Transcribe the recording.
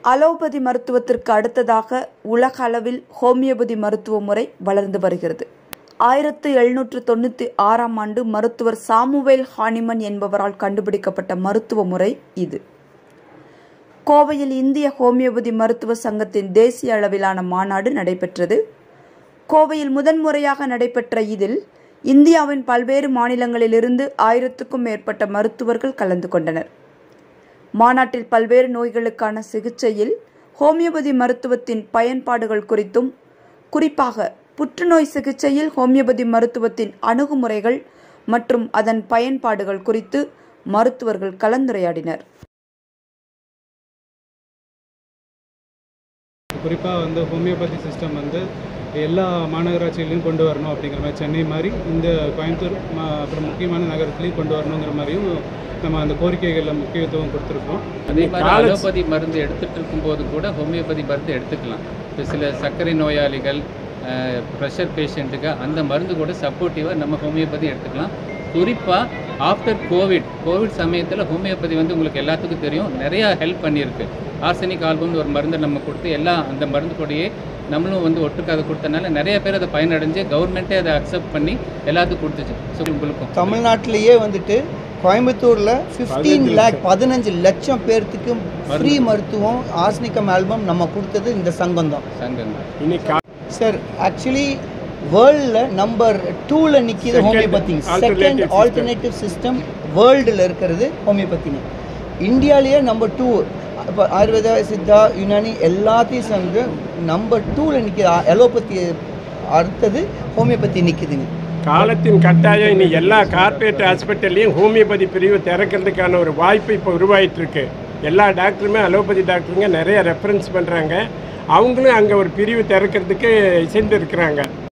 allopathy மருத்துவத்திற்கு அடுத்ததாக உலக அளவில் ஹோமியோபதி மருத்துவ முறை வளர்ந்து வருகிறது ஆயிரத்து எழுநூற்று தொண்ணூற்றி ஆறாம் ஆண்டு மருத்துவர் சாமுவேல் ஹானிமன் என்பவரால் கண்டுபிடிக்கப்பட்ட மருத்துவ முறை இது கோவையில் இந்திய ஹோமியோபதி மருத்துவ சங்கத்தின் தேசிய அளவிலான மாநாடு நடைபெற்றது கோவையில் முதன்முறையாக நடைபெற்ற இதில் இந்தியாவின் பல்வேறு மாநிலங்களிலிருந்து ஆயிரத்துக்கும் மேற்பட்ட மருத்துவர்கள் கலந்து கொண்டனர் மாநாட்டில் பல்வேறு நோய்களுக்கான சிகிச்சையில் ஹோமியோபதி மருத்துவத்தின் பயன்பாடுகள் குறித்தும் குறிப்பாக புற்றுநோய் சிகிச்சையில் ஹோமியோபதி மருத்துவத்தின் அணுகுமுறைகள் மற்றும் அதன் பயன்பாடுகள் குறித்து மருத்துவர்கள் கலந்துரையாடினர் குறிப்பாக வந்து ஹோமியோபதி சிஸ்டம் வந்து எல்லா மாநகராட்சிகளையும் கொண்டு வரணும் அப்படிங்கிற மாதிரி சென்னை மாதிரி இந்த கோயம்புத்தூர் ம- அப்புறம் முக்கியமான நகரத்துலையும் கொண்டு வரணுங்கிற மாதிரியும் நம்ம அந்த கோரிக்கைகளில் முக்கியத்துவம் கொடுத்துருக்கோம் அதே மாதிரி அலோபதி மருந்து எடுத்துட்டு இருக்கும்போது கூட ஹோமியோபதி மருந்து எடுத்துக்கலாம் இப்போ சில சர்க்கரை நோயாளிகள் ப்ரெஷர் பேஷண்ட்டுக்கு அந்த மருந்து கூட சப்போர்ட்டிவாக நம்ம ஹோமியோபதி எடுத்துக்கலாம் குறிப்பாக ஆஃப்டர் கோவிட் கோவிட் சமயத்தில் ஹோமியோபதி வந்து உங்களுக்கு எல்லாத்துக்கும் தெரியும் நிறையா ஹெல்ப் பண்ணியிருக்கு ஆர்சனிக் ஆல்பம்னு ஒரு மருந்தை நம்ம கொடுத்து எல்லாம் அந்த மருந்து கூடயே நம்மளும் வந்து ஒட்டுக்காத கொடுத்தனால நிறைய பேர் அதை பயனடைஞ்சு கவர்மெண்ட்டே அதை அக்செப்ட் பண்ணி எல்லாத்துக்கும் கொடுத்துச்சு ஸோ உங்களுக்கும் தமிழ்நாட்டிலேயே வந்துட்டு கோயம்புத்தூரில் ஃபிஃப்டீன் லேக் பதினஞ்சு லட்சம் பேர்த்துக்கு ஃப்ரீ மருத்துவம் ஆர்சனிக்கம் ஆல்பம் நம்ம கொடுத்தது இந்த சங்கம் தான் சங்கங்கள் சார் ஆக்சுவலி வேர்ல்டில் நம்பர் டூவில் நிற்கிது ஹோமியோபதி செகண்ட் ஆல்டர்னேட்டிவ் சிஸ்டம் வேர்ல்டில் இருக்கிறது ஹோமியோபதிங்க இந்தியாவிலேயே நம்பர் டூ இப்போ ஆயுர்வேதா சித்தா யுனானி எல்லாத்தையும் சேர்ந்து நம்பர் டூவில் நிற்கிது அலோபதி அடுத்தது ஹோமியோபதி நிற்கிதுங்க காலத்தின் கட்டாயம் இனி எல்லா கார்ப்பரேட் ஹாஸ்பிட்டல்லையும் ஹோமியோபதி பிரிவு திறக்கிறதுக்கான ஒரு வாய்ப்பு இப்போ உருவாயிட்டு இருக்கு எல்லா டாக்டருமே அலோபதி டாக்டருங்க நிறைய ரெஃபரன்ஸ் பண்ணுறாங்க அவங்களும் அங்கே ஒரு பிரிவு திறக்கிறதுக்கு சென்று இருக்கிறாங்க